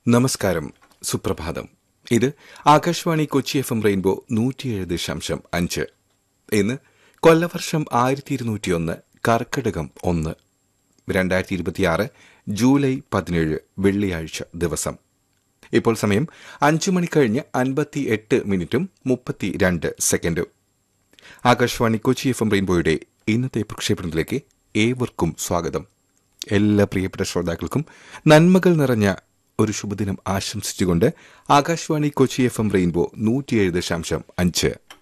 നമസ്കാരം സുപ്രഭാതം ഇത് Akashvani Kochi F M Rainbow നൂറ്റിയേഴ് ദശാംശം അഞ്ച് ഇന്ന് കൊല്ലവർഷം ആയിരത്തി ഇരുന്നൂറ്റിയൊന്ന് കർക്കിടകം ഒന്ന് രണ്ടായിരത്തി ഇരുപത്തിയാറ് ജൂലൈ പതിനേഴ് വെള്ളിയാഴ്ച ദിവസം ഇപ്പോൾ സമയം അഞ്ചു മണി കഴിഞ്ഞ് അൻപത്തി എട്ട് മിനിറ്റും മുപ്പത്തി രണ്ട് സെക്കൻഡും ആകാശവാണി കൊച്ചി എഫ് എം റെയിൻബോയുടെ ഇന്നത്തെ പ്രക്ഷേപണത്തിലേക്ക് ഏവർക്കും സ്വാഗതം എല്ലാ പ്രിയപ്പെട്ട ശ്രോതാക്കൾക്കും നന്മകൾ നിറഞ്ഞ ഒരു ശുഭദിനം ആശംസിച്ചുകൊണ്ട് Akashvani Kochi F M Rainbow നൂറ്റിയേഴ് ദശാംശം അഞ്ച്